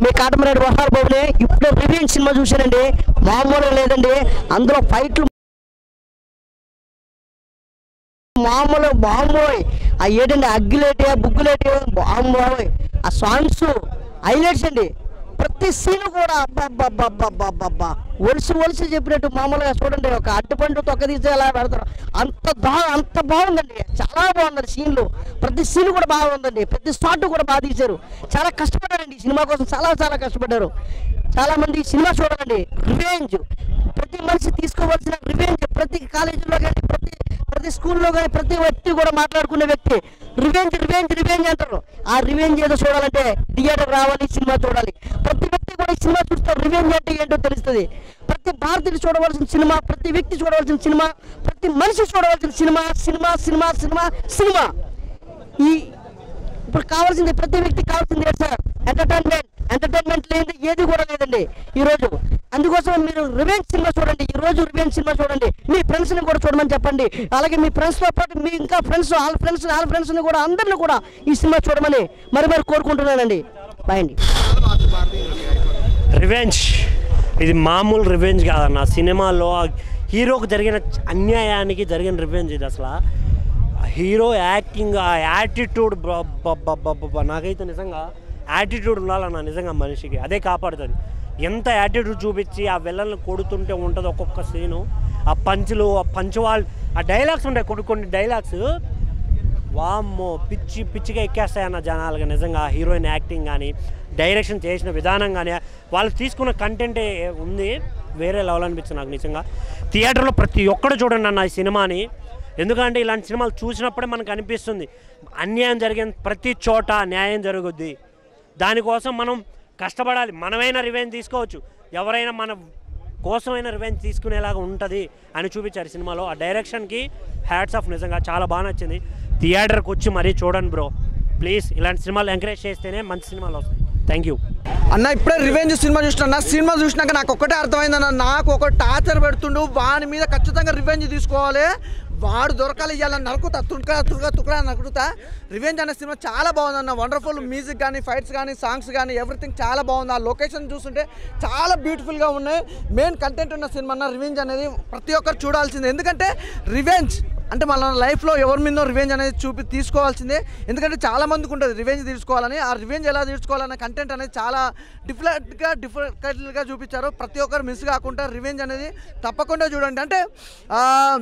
మీ కాటమరెడ్డి వహార్ బాబుని ఇప్పుడు revenge cinema చూశానండి మామూలుగా లేదండి అందులో ఫైట్లు మామూలు బాంబోయ్ ఆ ఏంటండి అగ్గిలేటి బుగ్గులేటి బాంబోయ్ ఆ సాంగ్స్ హైలైట్స్ అండి ప్రతి సీన్ కూడా అబ్బా ఒలిసి ఒలిసి చెప్పినట్టు మామూలుగా చూడండి ఒక అడ్డుపండు తొక్క తీసి ఎలా పెడతారు అంత దా అంత బాగుందండి చాలా బాగుందండి సీన్లు ప్రతి సీన్ కూడా బాగుందండి ప్రతి షాట్ కూడా బాగా తీశారు చాలా కష్టపడ్డారండి ఈ సినిమా కోసం చాలా చాలా కష్టపడ్డారు చాలా మంది ఈ సినిమా చూడాలండి రివెంజ్ ప్రతి మనిషి తీసుకోవాల్సిన రివెంజ్ ప్రతి కాలేజీలో కానీ ప్రతి ప్రతి స్కూల్లో కానీ ప్రతి వ్యక్తి కూడా మాట్లాడుకునే వ్యక్తి రివెంజ్ రివెంజ్ రివెంజ్ అంటారు ఆ రివెంజ్ ఏదో చూడాలంటే థియేటర్ రావాలి సినిమా చూడాలి ప్రతి వ్యక్తి కూడా ఈ సినిమా చూస్తే రివెంజ్ అంటే ఏంటో తెలుస్తుంది ప్రతి భారతీయుడు చూడవలసిన సినిమా ప్రతి వ్యక్తి చూడవలసిన సినిమా ప్రతి మనిషి చూడవలసిన cinema cinema cinema cinema cinema ఈ ఇప్పుడు కావాల్సింది ప్రతి వ్యక్తికి కావాల్సింది ఏంటి సార్ ఎంటర్టైన్మెంట్ ఎంటర్టైన్మెంట్ లేనిది ఏది కూడా లేదండి ఈ రోజు అందుకోసం మీరు రివెంజ్ సినిమా చూడండి ఈ రోజు రివెంజ్ సినిమా చూడండి మీ ఫ్రెండ్స్ ని కూడా చూడమని చెప్పండి అలాగే మీ ఫ్రెండ్స్ తో పాటు మీ ఇంకా ఫ్రెండ్స్ వాళ్ళ ఫ్రెండ్స్ వాళ్ళ ఫ్రెండ్స్ ని కూడా అందరిని కూడా ఈ సినిమా చూడమని మరి మరి కోరుకుంటున్నానండి బాయ్ అండి రివెంజ్ ఇది మామూలు రివెంజ్ కాదన్న సినిమాలో ఆ హీరోకు జరిగిన అన్యాయానికి జరిగిన రివెంజ్ ఇది అసలు ఆ హీరో యాక్టింగ్ ఆ యాటిట్యూడ్ నాకైతే నిజంగా యాటిట్యూడ్ ఉండాలన్న నిజంగా మనిషికి అదే కాపాడుతుంది ఎంత యాటిట్యూడ్ చూపించి ఆ వెళ్ళని కొడుతుంటే ఉంటుంది ఒక్కొక్క సీను ఆ పంచులు ఆ పంచ్ వాళ్ళు ఆ డైలాగ్స్ ఉంటాయి కొన్ని కొన్ని డైలాగ్స్ వామ్మో పిచ్చి పిచ్చిగా ఎక్కేస్తాయన్న జనాలుగా నిజంగా ఆ హీరోయిన్ యాక్టింగ్ కానీ డైరెక్షన్ చేసిన విధానం కానీ వాళ్ళు తీసుకున్న కంటెంట్ ఉంది వేరే లెవెల్ అనిపించింది నాకు నిజంగా థియేటర్లో ప్రతి ఒక్కడు చూడండి అన్న ఈ సినిమాని ఎందుకంటే ఇలాంటి సినిమాలు చూసినప్పుడే మనకు అనిపిస్తుంది అన్యాయం జరిగిన ప్రతి చోట న్యాయం జరుగుద్ది దానికోసం మనం కష్టపడాలి మనమైనా రివెంజ్ తీసుకోవచ్చు ఎవరైనా మన కోసమైన రివెంజ్ తీసుకునేలాగా ఉంటుంది అని చూపించారు సినిమాలో ఆ డైరెక్షన్కి హ్యాట్స్ ఆఫ్ నిజంగా చాలా బాగా నచ్చింది థియేటర్కి వచ్చి మరీ చూడండి బ్రో ప్లీజ్ ఇలాంటి సినిమాలు ఎంకరేజ్ చేస్తేనే మంచి సినిమాలు వస్తాయి థ్యాంక్ యూ అన్న ఇప్పుడే రివెంజ్ సినిమా చూసిన సినిమా చూసినాక నాకు ఒక్కటే అర్థమైందన్న నాకు ఒక టార్చర్ పెడుతుండు వాని మీద ఖచ్చితంగా రివెంజ్ తీసుకోవాలి వాడు దొరకాలి ఇవ్వాలని నరుకుతా తుడక తుడక తుకడా నరుకుతా రివెంజ్ అనే సినిమా చాలా బాగుందన్న వండర్ఫుల్ మ్యూజిక్ కానీ ఫైట్స్ కానీ సాంగ్స్ కానీ ఎవ్రీథింగ్ చాలా బాగుంది ఆ లొకేషన్ చూస్తుంటే చాలా బ్యూటిఫుల్గా ఉన్నాయి మెయిన్ కంటెంట్ ఉన్న సినిమా అన్న రివెంజ్ అనేది ప్రతి ఒక్కరు చూడాల్సిందే ఎందుకంటే రివెంజ్ అంటే మన లైఫ్లో ఎవరి మీదో రివెంజ్ అనేది చూపి తీసుకోవాల్సిందే ఎందుకంటే చాలా మందికి ఉంటుంది రివెంజ్ తీసుకోవాలని ఆ రివెంజ్ ఎలా తీసుకోవాలన్న కంటెంట్ అనేది చాలా డిఫరెంట్గా డిఫరెంట్గా చూపించారు ప్రతి ఒక్కరు మిస్ కాకుండా రివెంజ్ అనేది తప్పకుండా చూడండి అంటే ఆ,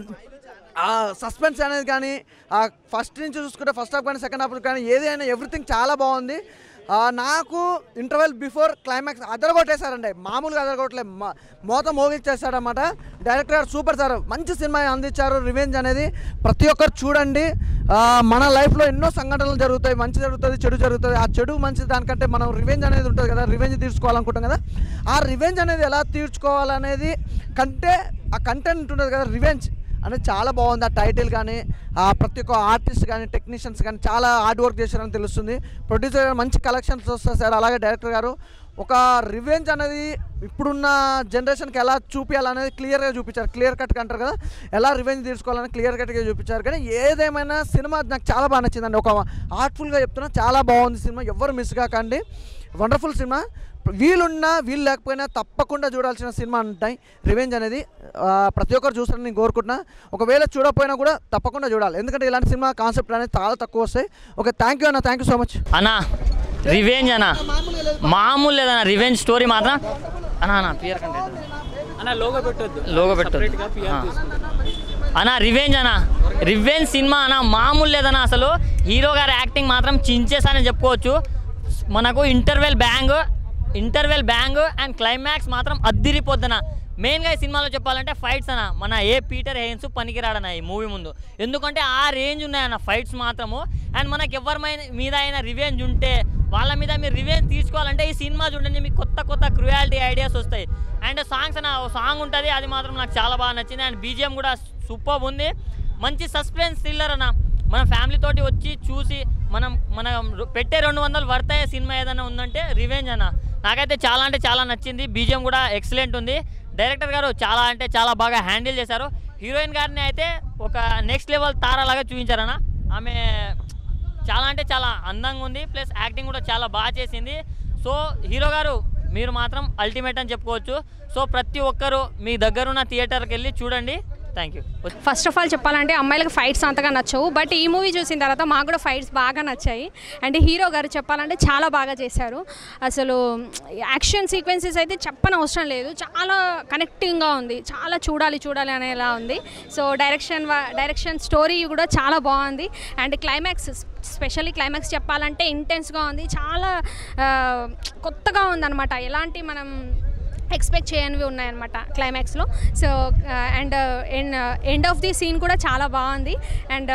ఆ సస్పెన్స్ అనేది కానీ ఆ ఫస్ట్ నుంచి చూసుకుంటే ఫస్ట్ హాఫ్ కానీ సెకండ్ హాఫ్ కానీ ఏదైనా ఎవ్రీథింగ్ చాలా బాగుంది ఆ, నాకు ఇంటర్వెల్ బిఫోర్ క్లైమాక్స్ అదరగొట్టేశారండి మామూలుగా అదరగొట్టలేదు మా- మోత మోగిచ్చేసాడనమాట డైరెక్టర్ గారు సూపర్ సార్ మంచి సినిమా అందించారు రివెంజ్ అనేది ప్రతి ఒక్కరు చూడండి ఆ, మన లైఫ్లో ఎన్నో సంఘటనలు జరుగుతాయి మంచి జరుగుతుంది చెడు జరుగుతుంది ఆ చెడు మంచి దానికంటే మనం రివెంజ్ అనేది ఉంటుంది కదా రివెంజ్ తీర్చుకోవాలనుకుంటాం కదా ఆ రివెంజ్ అనేది ఎలా తీర్చుకోవాలనేది కంటే ఆ కంటెంట్ ఉంటుంది కదా రివెంజ్ అనేది చాలా బాగుంది ఆ టైటిల్ కానీ ఆ ప్రతి ఒక్క ఆర్టిస్ట్ కానీ టెక్నీషియన్స్ కానీ చాలా హార్డ్ వర్క్ చేశారని తెలుస్తుంది ప్రొడ్యూసర్ గారు మంచి కలెక్షన్స్ వస్తాయి సార్ అలాగే డైరెక్టర్ గారు ఒక రివెంజ్ అనేది ఇప్పుడున్న జనరేషన్కి ఎలా చూపించాలనేది క్లియర్గా చూపించారు క్లియర్ కట్గా అంటారు కదా ఎలా రివెంజ్ తీసుకోవాలని క్లియర్ కట్గా చూపించారు కానీ ఏదేమైనా సినిమా నాకు చాలా బాగా నచ్చిందండి ఒక ఆర్ట్ఫుల్గా చెప్తున్నా చాలా బాగుంది సినిమా ఎవరు మిస్ కాకండి వండర్ఫుల్ సినిమా వీలున్నా వీలు లేకపోయినా తప్పకుండా చూడాల్సిన సినిమా ఉంటాయి రివెంజ్ అనేది ఆ, ప్రతి ఒక్కరు చూస్తారని నేను కోరుకుంటున్నా ఒకవేళ చూడకపోయినా కూడా తప్పకుండా చూడాలి ఎందుకంటే ఇలాంటి సినిమా కాన్సెప్ట్ అనేది చాలా తక్కువ వస్తాయి ఓకే థ్యాంక్ యూ అన్న థ్యాంక్ యూ సో మచ్ అన్నా రివెంజ్ అన్న మామూలు లేదన్న రివెంజ్ స్టోరీ మాత్రం అన్నా అన్న పియర్ కంటే అన్న లోగో పెట్టొద్దు లోగో పెట్టు Separate గా PR తీసుకుంటాం. అన్న రివెంజ్ అన్న రివెంజ్ సినిమా అన్న మామూలు లేదన్న అసలు హీరో గారి యాక్టింగ్ మాత్రం చించేసానని చెప్పుకోవచ్చు మనకు interval bang interval bang and climax మాత్రం అద్దిరిపోద్దన మెయిన్గా ఈ సినిమాలో చెప్పాలంటే ఫైట్స్ అన్న మన ఏ పీటర్ హెయిన్స్ పనికిరాడన్న ఈ మూవీ ముందు ఎందుకంటే ఆ రేంజ్ ఉన్నాయన్న ఫైట్స్ మాత్రము అండ్ మనకి ఎవరి మైన- మీద అయినా రివెంజ్ ఉంటే వాళ్ళ మీద మీరు రివెంజ్ తీసుకోవాలంటే ఈ సినిమా చూడండి మీకు కొత్త కొత్త క్రుయాలిటీ ఐడియాస్ వస్తాయి అండ్ సాంగ్స్ అన్న సాంగ్ ఉంటుంది అది మాత్రం నాకు చాలా బాగా నచ్చింది అండ్ బీజిఎం కూడా సూపర్ ఉంది మంచి సస్పెన్స్ థ్రిల్లర్ అన్న మన ఫ్యామిలీ తోటి వచ్చి చూసి మనం మన పెట్టే రెండు వందలు వర్త్ అయ్యే సినిమా ఏదైనా ఉందంటే రివెంజ్ అన్న నాకైతే చాలా అంటే చాలా నచ్చింది బీజిఎం కూడా ఎక్సలెంట్ ఉంది డైరెక్టర్ గారు చాలా అంటే చాలా బాగా హ్యాండిల్ చేశారు హీరోయిన్ గారిని అయితే ఒక నెక్స్ట్ లెవెల్ తారాలాగా చూపించారన్న ఆమె చాలా అంటే చాలా అందంగా ఉంది ప్లస్ యాక్టింగ్ కూడా చాలా బాగా చేసింది సో హీరో గారు మీరు మాత్రం అల్టిమేట్ అని చెప్పుకోవచ్చు సో ప్రతి ఒక్కరూ మీ దగ్గరున్న థియేటర్కి వెళ్ళి చూడండి thank you first of all చెప్పాలంటే అమ్మాయిలకు ఫైట్స్ అంతగా నచ్చవు బట్ ఈ మూవీ చూసిన తర్వాత మాకు కూడా ఫైట్స్ బాగా నచ్చాయి అండ్ హీరో గారు చెప్పాలంటే చాలా బాగా చేశారు అసలు యాక్షన్ సీక్వెన్సెస్ అయితే చెప్పనవసరం లేదు చాలా కనెక్టింగ్గా ఉంది చాలా చూడాలి చూడాలి అనేలా ఉంది సో డైరెక్షన్ డైరెక్షన్ స్టోరీ కూడా చాలా బాగుంది అండ్ క్లైమాక్స్ స్పెషల్లీ క్లైమాక్స్ చెప్పాలంటే ఇంటెన్స్గా ఉంది చాలా ఆ, కొత్తగా ఉందన్నమాట ఎలాంటి మనం ఎక్స్పెక్ట్ చేయనివి ఉన్నాయన్నమాట క్లైమాక్స్లో so and end of the scene కూడా చాలా బాగుంది అండ్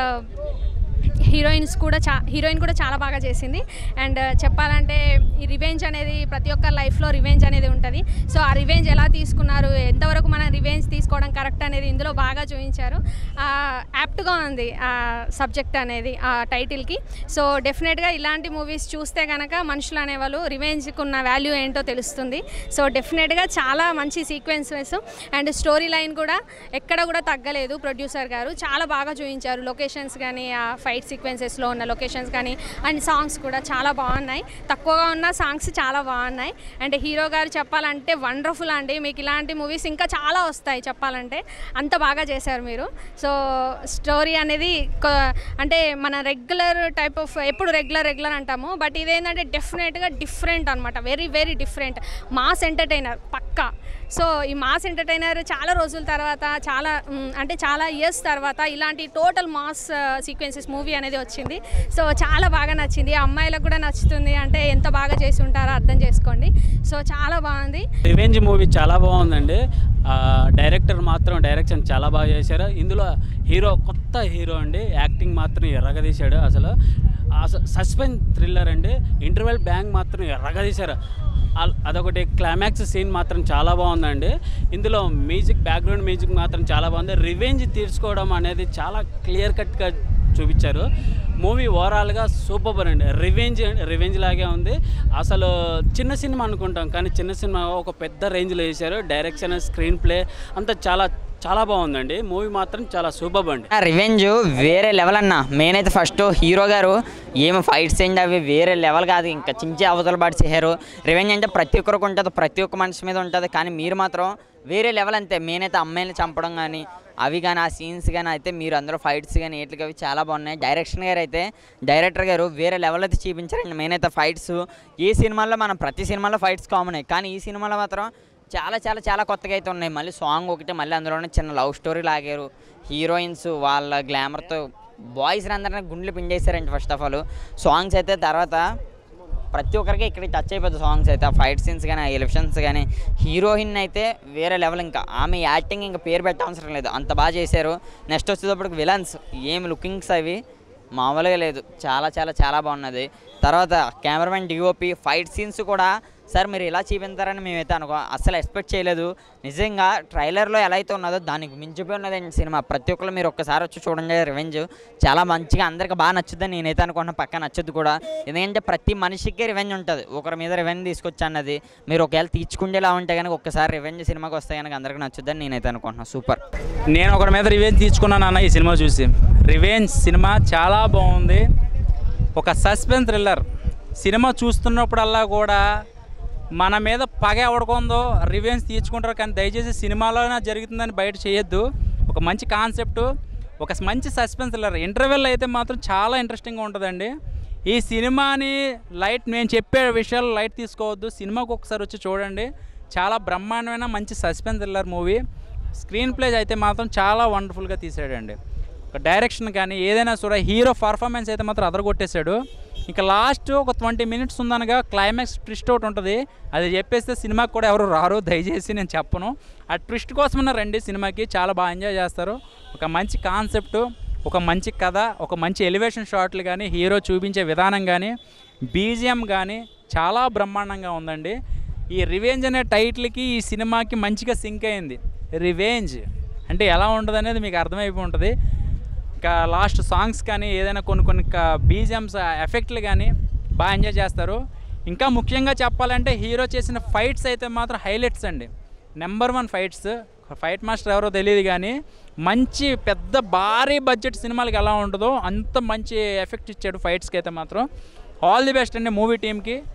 హీరోయిన్స్ కూడా చా హీరోయిన్ కూడా చాలా బాగా చేసింది అండ్ చెప్పాలంటే ఈ రివెంజ్ అనేది ప్రతి ఒక్క లైఫ్లో రివెంజ్ అనేది ఉంటుంది సో ఆ రివెంజ్ ఎలా తీసుకున్నారు ఎంతవరకు మనం రివెంజ్ తీసుకోవడం కరెక్ట్ అనేది ఇందులో బాగా చూపించారు యాప్ట్గా ఉంది ఆ సబ్జెక్ట్ అనేది ఆ టైటిల్కి సో డెఫినెట్గా ఇలాంటి మూవీస్ చూస్తే కనుక మనుషులు అనేవాళ్ళు రివెంజ్కి ఉన్న వాల్యూ ఏంటో తెలుస్తుంది సో డెఫినెట్గా చాలా మంచి సీక్వెన్సెస్ అండ్ స్టోరీ లైన్ కూడా ఎక్కడ కూడా తగ్గలేదు ప్రొడ్యూసర్ గారు చాలా బాగా చూపించారు లొకేషన్స్ కానీ ఆ ఫైట్ సీక్వెన్సెస్లో ఉన్న లొకేషన్స్ కానీ అండ్ సాంగ్స్ కూడా చాలా బాగున్నాయి తక్కువగా ఉన్న సాంగ్స్ చాలా బాగున్నాయి అండ్ హీరో గారు చెప్పాలంటే వండర్ఫుల్ అండి మీకు ఇలాంటి మూవీస్ ఇంకా చాలా వస్తాయి చెప్పాలంటే అంత బాగా చేశారు మీరు సో స్టోరీ అనేది కొ- అంటే మన రెగ్యులర్ టైప్ ఆఫ్ ఎప్పుడు రెగ్యులర్ రెగ్యులర్ అంటాము బట్ ఇదేంటంటే డెఫినెట్గా డిఫరెంట్ అనమాట very very different mass entertainer పక్కా సో ఈ మాస్ ఎంటర్టైనర్ చాలా రోజుల తర్వాత చాలా మ్, అంటే చాలా ఇయర్స్ తర్వాత ఇలాంటి టోటల్ మాస్ సీక్వెన్సెస్ మూవీ అనేది వచ్చింది సో చాలా బాగా నచ్చింది అమ్మాయిలకు కూడా నచ్చుతుంది అంటే ఎంత బాగా చేసి ఉంటారో అర్థం చేసుకోండి సో చాలా బాగుంది రివెంజ్ మూవీ చాలా బాగుందండి ఆ, డైరెక్టర్ మాత్రం డైరెక్షన్ చాలా బాగా చేశారు ఇందులో హీరో కొత్త హీరో అండి యాక్టింగ్ మాత్రం ఎర్రగదీశాడు అసలు అసలు సస్పెన్స్ థ్రిల్లర్ అండి ఇంటర్వెల్ బ్యాంక్ మాత్రం ఎర్రగదీశారు అల్- అదొకటి క్లైమాక్స్ సీన్ మాత్రం చాలా బాగుందండి ఇందులో మ్యూజిక్ బ్యాక్గ్రౌండ్ మ్యూజిక్ మాత్రం చాలా బాగుంది రివెంజ్ తీర్చుకోవడం అనేది చాలా క్లియర్ కట్గా చూపించారు మూవీ ఓవరాల్గా సూపర్ అండి రివెంజ్ రివెంజ్ లాగే ఉంది అసలు చిన్న సినిమా అనుకుంటాం కానీ చిన్న సినిమా ఒక పెద్ద రేంజ్లో వేశారు డైరెక్షన్ స్క్రీన్ ప్లే అంతా చాలా చాలా బాగుందండి మూవీ మాత్రం చాలా సూపర్ అండి రివెంజ్ వేరే లెవెల్ అన్న మెయిన్ అయితే ఫస్ట్ హీరో గారు ఏమి ఫైట్స్ ఏంటి అవి వేరే లెవెల్ కాదు ఇంకా చించి అవతల పాటు చేశారు రివెంజ్ అంటే ప్రతి ఒక్కరికి ఉంటుంది ప్రతి ఒక్క మనిషి మీద ఉంటుంది కానీ మీరు మాత్రం వేరే లెవెల్ అంతే మెయిన్ అయితే అమ్మాయిని చంపడం కానీ అవి కానీ ఆ సీన్స్ కానీ అయితే మీరు అందరూ ఫైట్స్ కానీ ఏట్లకి అవి చాలా బాగున్నాయి డైరెక్షన్ గారు అయితే డైరెక్టర్ గారు వేరే లెవెల్ అయితే చూపించారండి మెయిన్ అయితే ఫైట్స్ ఈ సినిమాల్లో మనం ప్రతి సినిమాలో ఫైట్స్ కామన్ కానీ ఈ సినిమాలో మాత్రం చాలా చాలా చాలా కొత్తగా అయితే ఉన్నాయి మళ్ళీ సాంగ్ ఒకటి మళ్ళీ అందులోనే చిన్న లవ్ స్టోరీ లాగారు హీరోయిన్స్ వాళ్ళ గ్లామర్తో బాయ్స్ అందరినీ గుండెలు పిండేశారండి ఫస్ట్ ఆఫ్ ఆల్ సాంగ్స్ అయితే తర్వాత ప్రతి ఒక్కరికి ఇక్కడ టచ్ అయిపోతుంది సాంగ్స్ అయితే ఆ ఫైట్ సీన్స్ కానీ ఆ ఎలిప్షన్స్ కానీ హీరోయిన్ అయితే వేరే లెవెల్ ఇంకా ఆమె యాక్టింగ్ ఇంకా పేరు పెట్టవసరం లేదు అంత బాగా చేశారు నెక్స్ట్ వచ్చేటప్పటికి విలన్స్ ఏం లుకింగ్స్ అవి మామూలుగా లేదు చాలా చాలా చాలా బాగున్నది తర్వాత కెమెరామెన్ డిఓపి ఫైట్ సీన్స్ కూడా సార్ మీరు ఇలా చూపించారని మేమైతే అనుకో అస్సలు ఎక్స్పెక్ట్ చేయలేదు నిజంగా ట్రైలర్లో ఎలా అయితే ఉన్నదో దానికి మించిపోయి ఉన్నదండి సినిమా ప్రతి ఒక్కరు మీరు ఒక్కసారి వచ్చి చూడండి రివెంజ్ చాలా మంచిగా అందరికి బాగా నచ్చుద్దని నేనైతే అనుకున్నా పక్క నచ్చుద్ది కూడా ఎందుకంటే ప్రతి మనిషికి రివెంజ్ ఉంటుంది ఒకరి మీద రివెంజ్ తీసుకొచ్చి అన్నది మీరు ఒకవేళ తీర్చుకుండేలా ఉంటే కనుక ఒక్కసారి రివెంజ్ సినిమాకి వస్తే కనుక అందరికి నచ్చుద్దని నేనైతే అనుకుంటున్నాను సూపర్ నేను ఒకటి మీద రివెంజ్ తీసుకున్నాను అన్న ఈ సినిమా చూసి రివెంజ్ సినిమా చాలా బాగుంది ఒక సస్పెన్స్ థ్రిల్లర్ సినిమా చూస్తున్నప్పుడల్లా కూడా మన మీద పగ ఎవడుకుందో రివెంజ్ తీర్చుకుంటారు కానీ దయచేసి సినిమాలోనే జరుగుతుందని బయట చేయొద్దు ఒక మంచి కాన్సెప్ట్ ఒక మంచి సస్పెన్స్ థ్రిల్లర్ ఇంటర్వెల్ అయితే మాత్రం చాలా ఇంట్రెస్టింగ్గా ఉంటుందండి ఈ సినిమాని లైట్ నేను చెప్పే విషయాలు లైట్ తీసుకోవద్దు సినిమాకి ఒకసారి వచ్చి చూడండి చాలా బ్రహ్మాండమైన మంచి suspense thriller movie screenplay అయితే మాత్రం చాలా వండర్ఫుల్గా తీసాడండి ఒక డైరెక్షన్ కానీ ఏదైనా చూడ హీరో పర్ఫార్మెన్స్ అయితే మాత్రం అదరగొట్టేశాడు ఇంకా లాస్ట్ ఒక ట్వంటీ మినిట్స్ ఉందనగా క్లైమాక్స్ ట్విస్ట్ ఒకటి ఉంటుంది అది చెప్పేస్తే సినిమాకి కూడా ఎవరు రారు దయచేసి నేను చెప్పను ఆ ట్విస్ట్ కోసమన్నా రండి సినిమాకి చాలా బాగా ఎంజాయ్ చేస్తారు ఒక మంచి కాన్సెప్ట్ ఒక మంచి కథ ఒక మంచి ఎలివేషన్ షాట్లు కానీ హీరో చూపించే విధానం కానీ బీజిఎం కానీ చాలా బ్రహ్మాండంగా ఉందండి ఈ రివెంజ్ అనే టైటిల్కి ఈ సినిమాకి మంచిగా సింక్ అయింది రివెంజ్ అంటే ఎలా ఉంటుంది అనేది మీకు అర్థమైపోయి ఉంటుంది ఇంకా లాస్ట్ సాంగ్స్ కానీ ఏదైనా కొన్ని కొన్ని బీజిఎమ్స్ ఎఫెక్ట్లు కానీ బాగా ఎంజాయ్ చేస్తారు ఇంకా ముఖ్యంగా చెప్పాలంటే హీరో చేసిన ఫైట్స్ అయితే మాత్రం హైలైట్స్ అండి number one fights fight master ఎవరో తెలియదు కానీ మంచి పెద్ద భారీ బడ్జెట్ సినిమాలకి ఎలా ఉంటుందో అంత మంచి ఎఫెక్ట్ ఇచ్చాడు ఫైట్స్కి అయితే మాత్రం ఆల్ ది బెస్ట్ అండి మూవీ టీమ్కి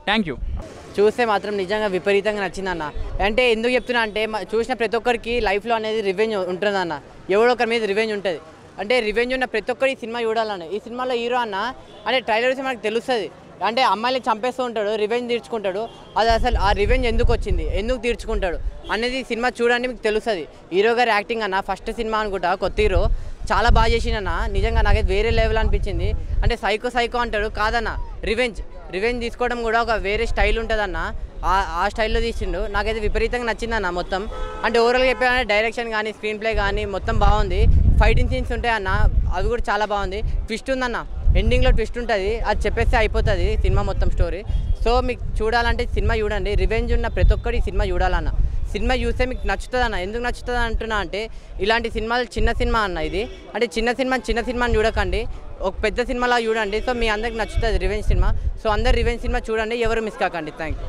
థ్యాంక్ యూ చూస్తే మాత్రం నిజంగా విపరీతంగా నచ్చిందన్న అంటే ఎందుకు చెప్తున్నా అంటే మ- చూసిన ప్రతి ఒక్కరికి లైఫ్లో అనేది రివెంజ్ ఉంటుందన్న ఎవడో ఒకరి మీద రివెంజ్ ఉంటుంది అంటే రివెంజ్ ఉన్న ప్రతి ఒక్కరు ఈ సినిమా చూడాలన్న ఈ సినిమాలో హీరో అన్న అంటే ట్రైలర్ చూసి మనకు తెలుస్తుంది అంటే అమ్మాయిని చంపేస్తూ ఉంటాడు రివెంజ్ తీర్చుకుంటాడు అది అసలు ఆ రివెంజ్ ఎందుకు వచ్చింది ఎందుకు తీర్చుకుంటాడు అనేది ఈ సినిమా చూడండి మీకు తెలుస్తుంది హీరో గారి యాక్టింగ్ అన్న ఫస్ట్ సినిమా అనుకుంటా కొత్త హీరో చాలా బాగా చేసిండన్న నిజంగా నాకైతే వేరే లెవెల్ అనిపించింది అంటే సైకో సైకో అంటాడు కాదన్న రివెంజ్ రివెంజ్ తీసుకోవడం కూడా ఒక వేరే స్టైల్ ఉంటుందన్న ఆ ఆ స్టైల్లో తీసిండు నాకైతే విపరీతంగా నచ్చిందన్న మొత్తం అంటే ఓవరాల్గా చెప్పాలంటే డైరెక్షన్ కానీ స్క్రీన్ ప్లే కానీ మొత్తం బాగుంది ఫైటింగ్ సీన్స్ ఉంటాయన్న అవి కూడా చాలా బాగుంది ట్విస్ట్ ఉందన్న ఎండింగ్లో ట్విస్ట్ ఉంటుంది అది చెప్పేస్తే అయిపోతుంది సినిమా మొత్తం స్టోరీ సో మీకు చూడాలంటే సినిమా చూడండి రివెంజ్ ఉన్న ప్రతి ఒక్కరు ఈ సినిమా చూడాలన్న సినిమా చూస్తే మీకు నచ్చుతుంది అన్న ఎందుకు నచ్చుతుంది అంటున్నా అంటే ఇలాంటి సినిమాలు చిన్న సినిమా అన్న ఇది అంటే చిన్న సినిమా చిన్న సినిమాని చూడకండి ఒక పెద్ద సినిమాలా చూడండి సో మీ అందరికి నచ్చుతుంది రివెంజ్ సినిమా సో అందరు రివెంజ్ సినిమా చూడండి ఎవరు మిస్ కాకండి థ్యాంక్ యూ